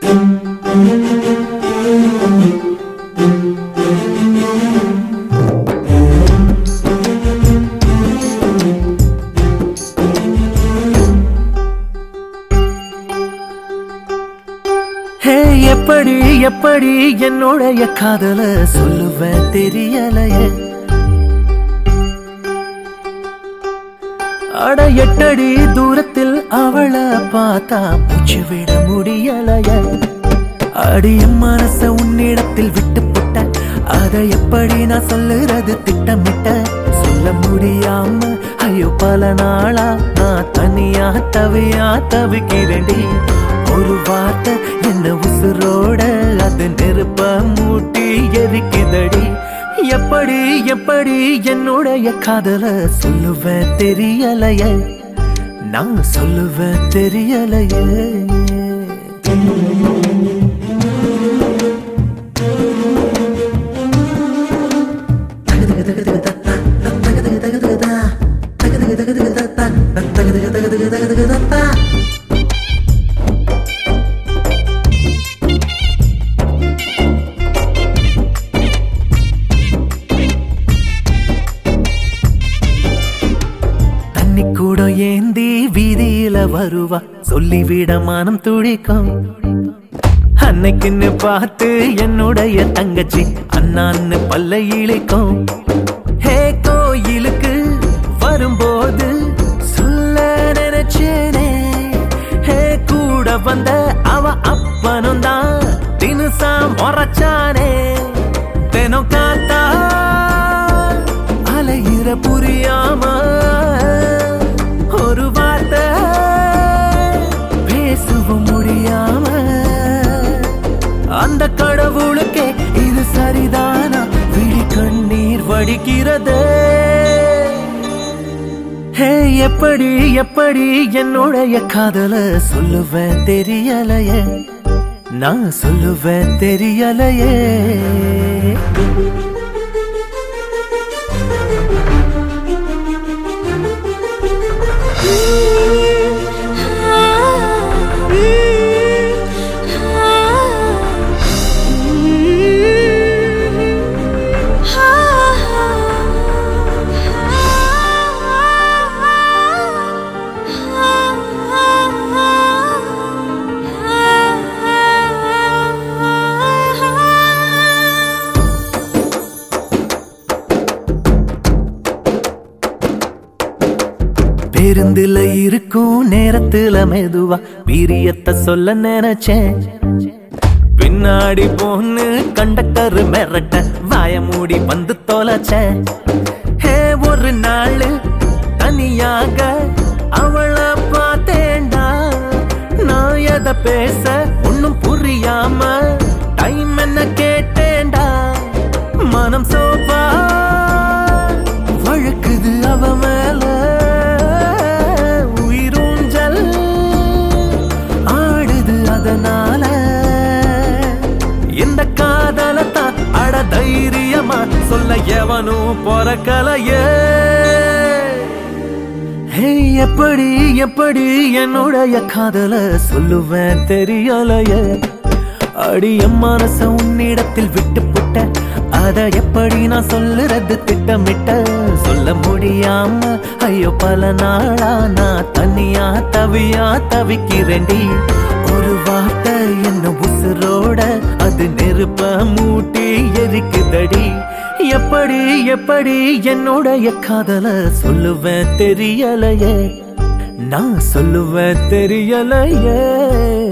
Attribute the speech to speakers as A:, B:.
A: ஹே எப்படி எப்படி என்னுடைய காதல சொல்லுவேன் தெரியலையே அட எட்டடி தூரத்தில் அவளை பார்த்தா மூச்சு விட முடியலைய அடிய மனச உன்னிடத்தில் விட்டு போட்ட அதை எப்படி நான் சொல்லுறது திட்டமிட்ட சொல்ல முடியாம ஐயோ பல நாளா நான் தனியா தவியா தவிக்கிறேன்டி ஒரு வார்த்தை என்ன உசுரோட அது நெருப்ப மூட்டி எரிக்குதடி எப்படி எப்படி என்னுடைய காதல சொல்லுவேன் தெரியலையே நான் சொல்லுவேன் தெரியலையே தண்ணி கூட ஏந்தி வீதியில வருவா சொல்லிவிட மனம் துடிக்கும் அன்னைக்குன்னு பார்த்து என்னுடைய தங்கச்சி அண்ணான்னு பல்ல இழைக்கும் ஹே கோயிலுக்கு வரும்போது சொல்ல நினைச்சேனே ஹே கூட வந்த அவ அப்பனும் தான் தினுசா முறைச்சானே தினம் காத்தா அலையிற புரியாம ஒரு வார்த்தை பேசவும் முடியாம அந்த கடவுளுக்கே இது சரிதானா விழி கண்ணீர் வடிக்கிறது ஹே எப்படி எப்படி என்னுடைய காதல சொல்லுவேன் தெரியலையே நான் சொல்லுவேன் தெரியலையே பேருந்துல இருக்கும் நேரத்துல மெதுவா வீரியத்தை சொல்ல நினைச்சேன் பின்னாடி பொண்ணு கண்டக்டர் மிரட்ட வாய மூடி வந்து தொலைச்சேன் ஹே ஒரு நாள் தனியாக அவளை பார்த்தேன்டா நான் எதை பேச ஒன்னும் புரியாம டைம் என்ன கேட்டேன்டா மனம் சோப்பா வழுக்குது அவ மேல உயிரூஞ்சல் ஆடுது அதனால இந்த காதலத்தான் அட தைரியமா சொல்ல எவனும் பொறக்கலையே ஹே எப்படி எப்படி என்னுடைய காதல சொல்லுவேன் தெரியலையே அடி என் மனச உன்னிடத்தில் விட்டு புட்ட அத எப்படி நான் சொல்லுறது திட்டமிட்ட சொல்ல முடியாம ஐயோ பல நாளா நான் தனியா தவியா தவிக்கிறேன்டி ஒரு வார்த்தை என்ன உசுரோட அது நெருப்ப மூட்டி எரிக்குதடி எப்படி எப்படி என்னுடைய காதல சொல்லுவேன் தெரியலையே நான் சொல்லுவேன் தெரியலையே